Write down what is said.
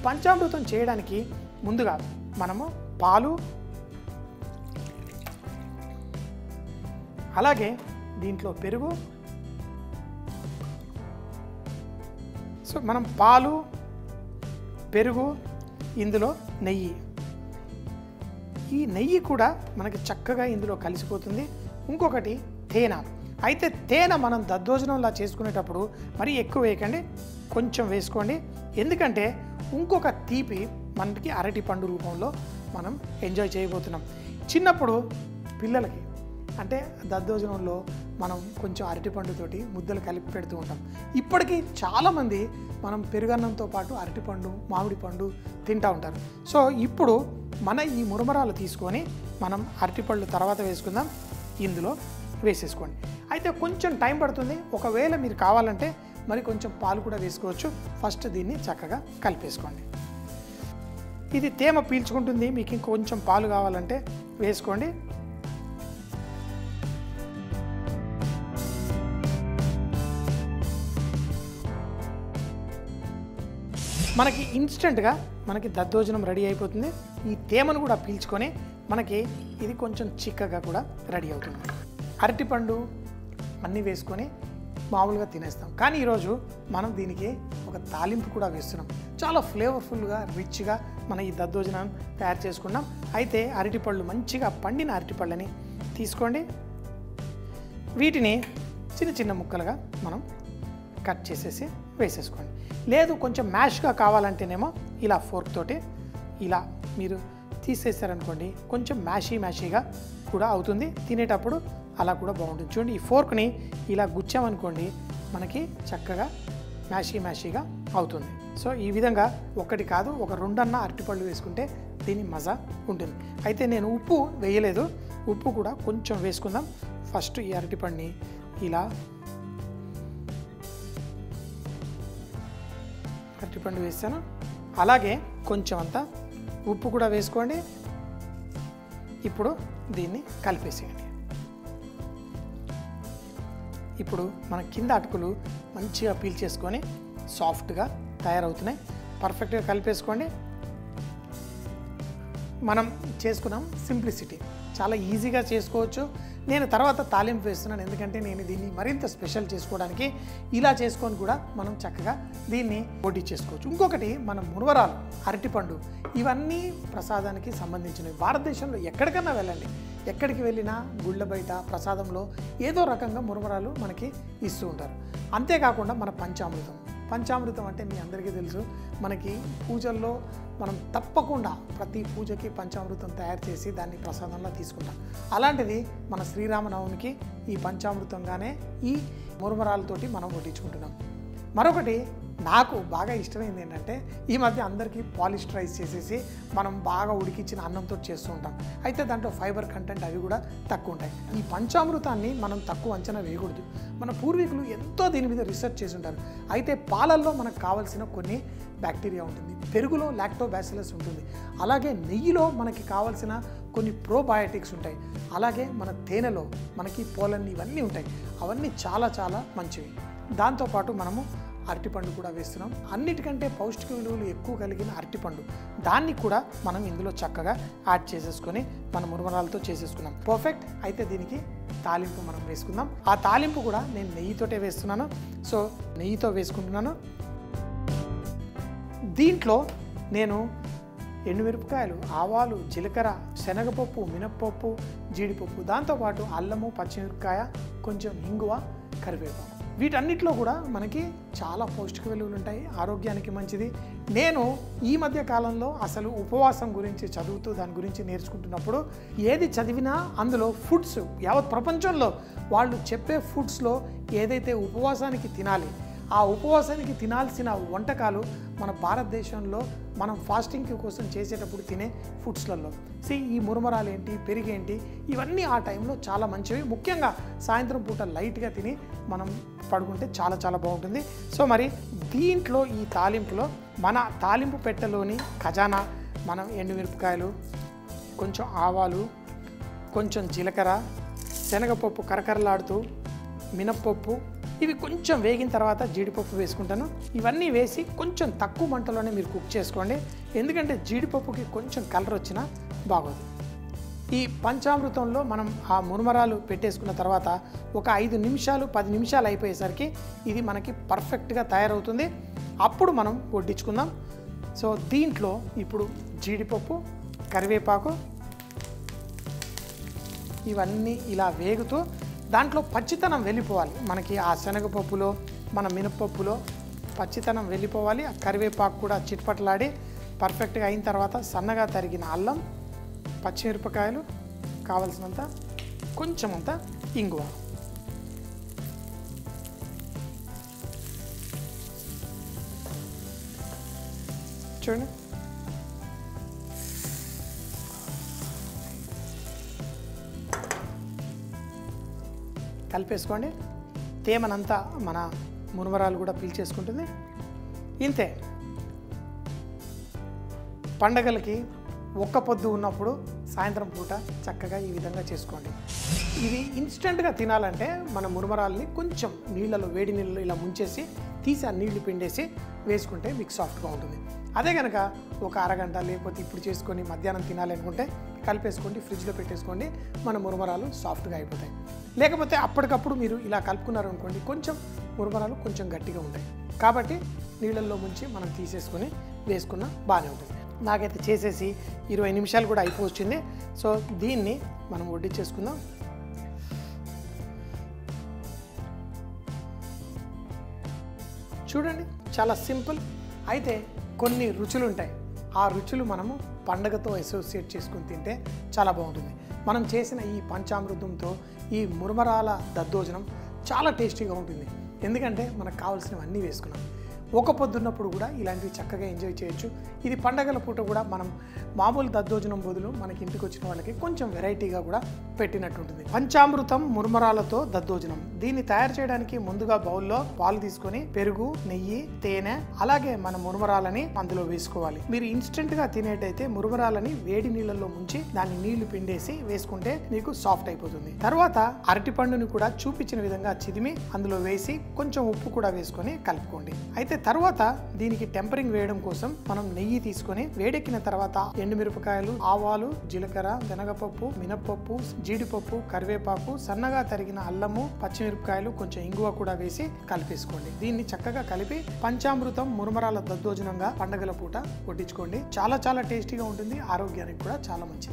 పంచామృతం చేయడానికి ముందుగా మనము పాలు అలాగే దీంట్లో పెరుగు సో మనం పాలు పెరుగు ఇందులో నెయ్యి ఈ నెయ్యి కూడా మనకి చక్కగా ఇందులో కలిసిపోతుంది ఇంకొకటి తేనె అయితే తేనె మనం దద్దోజనంలా చేసుకునేటప్పుడు మరి ఎక్కువ వేయకండి కొంచెం వేసుకోండి ఎందుకంటే ఇంకొక తీపి మనకి అరటి పండు రూపంలో మనం ఎంజాయ్ చేయబోతున్నాం చిన్నప్పుడు పిల్లలకి అంటే దద్దోజనంలో మనం కొంచెం అరటిపండుతోటి ముద్దలు కలిపి పెడుతూ ఉంటాం ఇప్పటికీ చాలామంది మనం పెరుగన్నంతో పాటు అరటిపండు మామిడి పండు తింటూ ఉంటారు సో ఇప్పుడు మన ఈ మురమరాలు తీసుకొని మనం అరటిపళ్ళు తర్వాత వేసుకుందాం ఇందులో వేసేసుకోండి అయితే కొంచెం టైం పడుతుంది ఒకవేళ మీరు కావాలంటే మరి కొంచెం పాలు కూడా వేసుకోవచ్చు ఫస్ట్ దీన్ని చక్కగా కలిపేసుకోండి ఇది తేమ పీల్చుకుంటుంది మీకు ఇంకొంచెం పాలు కావాలంటే వేసుకోండి మనకి ఇన్స్టెంట్గా మనకి దద్దోజనం రెడీ అయిపోతుంది ఈ తేమను కూడా పీల్చుకొని మనకి ఇది కొంచెం చిక్కగా కూడా రెడీ అవుతుంది అరటిపండు అన్నీ వేసుకొని మామూలుగా తినేస్తాం కానీ ఈరోజు మనం దీనికి ఒక తాలింపు కూడా వేస్తున్నాం చాలా ఫ్లేవర్ఫుల్గా రిచ్గా మన ఈ దద్దోజనం తయారు చేసుకున్నాం అయితే అరటిపళ్ళు మంచిగా పండిన అరటిపళ్ళని తీసుకోండి వీటిని చిన్న చిన్న ముక్కలుగా మనం కట్ చేసేసి వేసేసుకోండి లేదు కొంచెం మ్యాష్గా కావాలంటేనేమో ఇలా ఫోర్క్ తోటి ఇలా మీరు తీసేసారనుకోండి కొంచెం మ్యాషీ మ్యాషీగా కూడా అవుతుంది తినేటప్పుడు అలా కూడా బాగుంటుంది చూడండి ఈ ఫోర్క్ని ఇలా గుచ్చామనుకోండి మనకి చక్కగా మ్యాషీ మ్యాషీగా అవుతుంది సో ఈ విధంగా ఒకటి కాదు ఒక రెండన్న అరటిపళ్ళు వేసుకుంటే దీని మజా ఉంటుంది అయితే నేను ఉప్పు వేయలేదు ఉప్పు కూడా కొంచెం వేసుకుందాం ఫస్ట్ ఈ అరటిపండుని ఇలా అరటిపండు వేస్తాను అలాగే కొంచెం అంతా ఉప్పు కూడా వేసుకోండి ఇప్పుడు దీన్ని కలిపేసేయండి ఇప్పుడు మన కింద అటుకులు మంచిగా పీల్చేసుకొని సాఫ్ట్గా తయారవుతున్నాయి పర్ఫెక్ట్గా కలిపేసుకోండి మనం చేసుకున్నాం సింప్లిసిటీ చాలా ఈజీగా చేసుకోవచ్చు నేను తర్వాత తాలింపు వేస్తున్నాను ఎందుకంటే నేను దీన్ని మరింత స్పెషల్ చేసుకోవడానికి ఇలా చేసుకొని కూడా మనం చక్కగా దీన్ని పోటీ చేసుకోవచ్చు ఇంకొకటి మన మునవరాలు అరటిపండు ఇవన్నీ ప్రసాదానికి సంబంధించినవి భారతదేశంలో ఎక్కడికన్నా వెళ్ళండి ఎక్కడికి వెళ్ళినా గుళ్ళ బయట ప్రసాదంలో ఏదో రకంగా మురమరాలు మనకి ఇస్తూ ఉంటారు అంతేకాకుండా మన పంచామృతం పంచామృతం అంటే మీ అందరికీ తెలుసు మనకి పూజల్లో మనం తప్పకుండా ప్రతి పూజకి పంచామృతం తయారు చేసి దాన్ని ప్రసాదంలో తీసుకుంటాం అలాంటిది మన శ్రీరామనవమికి ఈ పంచామృతంగానే ఈ మురమరాలతోటి మనం వడ్డించుకుంటున్నాం మరొకటి నాకు బాగా ఇష్టమైంది ఏంటంటే ఈ మధ్య అందరికీ పాలిస్టరైజ్ చేసేసి మనం బాగా ఉడికించిన అన్నంతో చేస్తూ ఉంటాం అయితే దాంట్లో ఫైబర్ కంటెంట్ అవి కూడా తక్కువ ఉంటాయి ఈ పంచామృతాన్ని మనం తక్కువ అంచనా వేయకూడదు మన పూర్వీకులు ఎంతో దీని మీద రీసెర్చ్ చేసి ఉంటారు అయితే పాలల్లో మనకు కావాల్సిన కొన్ని బ్యాక్టీరియా ఉంటుంది పెరుగులో లాక్టోబాసిలస్ ఉంటుంది అలాగే నెయ్యిలో మనకి కావాల్సిన కొన్ని ప్రోబయోటిక్స్ ఉంటాయి అలాగే మన తేనెలో మనకి పోలన్ ఇవన్నీ ఉంటాయి అవన్నీ చాలా చాలా మంచివి దాంతోపాటు మనము అరటిపండు కూడా వేస్తున్నాం అన్నిటికంటే పౌష్టిక విలువలు ఎక్కువ కలిగిన అరటిపండు దాన్ని కూడా మనం ఇందులో చక్కగా యాడ్ చేసేసుకొని మన మురమరాలతో చేసేసుకున్నాం పర్ఫెక్ట్ అయితే దీనికి తాలింపు మనం వేసుకుందాం ఆ తాలింపు కూడా నేను నెయ్యితోటే వేస్తున్నాను సో నెయ్యితో వేసుకుంటున్నాను దీంట్లో నేను ఎండుమిరపకాయలు ఆవాలు జీలకర్ర శనగపప్పు మినప్పప్పు జీడిపప్పు దాంతోపాటు అల్లము పచ్చిమిరపకాయ కొంచెం ఇంగువ కరివేపాకు వీటన్నిటిలో కూడా మనకి చాలా పౌష్టిక విలువలు ఉంటాయి ఆరోగ్యానికి మంచిది నేను ఈ మధ్య కాలంలో అసలు ఉపవాసం గురించి చదువుతూ దాని గురించి నేర్చుకుంటున్నప్పుడు ఏది చదివినా అందులో ఫుడ్స్ యావత్ ప్రపంచంలో వాళ్ళు చెప్పే ఫుడ్స్లో ఏదైతే ఉపవాసానికి తినాలి ఆ ఉపవాసానికి తినాల్సిన వంటకాలు మన భారతదేశంలో మనం ఫాస్టింగ్ కోసం చేసేటప్పుడు తినే ఫుడ్స్లలో సి ఈ మురమరాలు ఏంటి పెరిగేంటి ఇవన్నీ ఆ టైంలో చాలా మంచివి ముఖ్యంగా సాయంత్రం పూట లైట్గా తిని మనం పడుకుంటే చాలా చాలా బాగుంటుంది సో మరి దీంట్లో ఈ తాలింపులో మన తాలింపు పెట్టెలోని ఖజానా మనం ఎండుమిరపకాయలు కొంచెం ఆవాలు కొంచెం జీలకర్ర శనగపప్పు కరకరలాడుతూ మినప్పప్పు ఇవి కొంచెం వేగిన తర్వాత జీడిపప్పు వేసుకుంటాను ఇవన్నీ వేసి కొంచెం తక్కువ మంటలోనే మీరు కుక్ చేసుకోండి ఎందుకంటే జీడిపప్పుకి కొంచెం కలర్ వచ్చినా బాగోదు ఈ పంచామృతంలో మనం ఆ మురమరాలు పెట్టేసుకున్న తర్వాత ఒక ఐదు నిమిషాలు పది నిమిషాలు అయిపోయేసరికి ఇది మనకి పర్ఫెక్ట్గా తయారవుతుంది అప్పుడు మనం వడ్డించుకుందాం సో దీంట్లో ఇప్పుడు జీడిపప్పు కరివేపాకు ఇవన్నీ ఇలా వేగుతూ దాంట్లో పచ్చితనం వెళ్ళిపోవాలి మనకి ఆ శనగపప్పులో మన మినపప్పులో పచ్చితనం వెళ్ళిపోవాలి ఆ కరివేపాకు కూడా చిట్పట్లాడి పర్ఫెక్ట్గా అయిన తర్వాత సన్నగా తరిగిన అల్లం పచ్చిమిరపకాయలు కావలసినంత కొంచెం అంత ఇంగువ చూడండి కలిపేసుకోండి తేమనంతా మన మునమరాలు కూడా పీల్చేసుకుంటుంది ఇంతే పండగలకి ఒక్క పొద్దు ఉన్నప్పుడు సాయంత్రం పూట చక్కగా ఈ విధంగా చేసుకోండి ఇది ఇన్స్టెంట్గా తినాలంటే మన మురమరాల్ని కొంచెం నీళ్ళలో వేడి నీళ్ళలో ఇలా ముంచేసి తీసి ఆ నీళ్లు పిండేసి వేసుకుంటే మీకు సాఫ్ట్గా ఉంటుంది అదే కనుక ఒక అరగంట లేకపోతే ఇప్పుడు చేసుకొని మధ్యాహ్నం తినాలి అనుకుంటే కలిపేసుకోండి ఫ్రిడ్జ్లో పెట్టేసుకోండి మన మురమరాలు సాఫ్ట్గా అయిపోతాయి లేకపోతే అప్పటికప్పుడు మీరు ఇలా కలుపుకున్నారు అనుకోండి కొంచెం మురమరాలు కొంచెం గట్టిగా ఉంటాయి కాబట్టి నీళ్ళల్లో ముంచి మనం తీసేసుకొని వేసుకున్న బాగానే ఉంటుంది నాకైతే చేసేసి ఇరవై నిమిషాలు కూడా అయిపోవచ్చింది సో దీన్ని మనం వడ్డించేసుకుందాం చూడండి చాలా సింపుల్ అయితే కొన్ని రుచులు ఉంటాయి ఆ రుచులు మనము పండగతో అసోసియేట్ చేసుకుని తింటే చాలా బాగుంటుంది మనం చేసిన ఈ పంచామృతంతో ఈ మురమరాల దద్దోజనం చాలా టేస్టీగా ఉంటుంది ఎందుకంటే మనకు కావాల్సినవన్నీ వేసుకున్నాం ఒక పొద్దున్నప్పుడు కూడా ఇలాంటివి చక్కగా ఎంజాయ్ చేయొచ్చు ఇది పండగల పూట కూడా మనం మామూలు దద్దోజనం బదులు మనకి ఇంటికి వచ్చిన వాళ్ళకి కొంచెం వెరైటీగా కూడా పెట్టినట్టుంటుంది పంచామృతం మురమరాలతో దద్దోజనం దీన్ని తయారు చేయడానికి ముందుగా బౌల్లో పాలు తీసుకొని పెరుగు నెయ్యి తేనె అలాగే మన మురమరాలని అందులో వేసుకోవాలి మీరు ఇన్స్టెంట్ గా తినేటైతే మురమరాలని వేడి నీళ్ళల్లో ముంచి దాన్ని నీళ్లు పిండేసి వేసుకుంటే మీకు సాఫ్ట్ అయిపోతుంది తర్వాత అరటి పండుని కూడా చూపించిన విధంగా చిదిమి అందులో వేసి కొంచెం ఉప్పు కూడా వేసుకొని కలుపుకోండి అయితే తర్వాత దీనికి టెంపరింగ్ వేయడం కోసం మనం నెయ్యి తీసుకొని వేడెక్కిన తర్వాత ఎండుమిరపకాయలు ఆవాలు జీలకర్ర శనగపప్పు మినప్పప్పు జీడిపప్పు కరివేపాకు సన్నగా తరిగిన అల్లము పచ్చిమిరపకాయలు కొంచెం ఇంగువ కూడా వేసి కలిపేసుకోండి దీన్ని చక్కగా కలిపి పంచామృతం మురమరాల దద్దోజనంగా పండగల పూట వడ్డించుకోండి చాలా చాలా టేస్టీగా ఉంటుంది ఆరోగ్యానికి కూడా చాలా మంచిది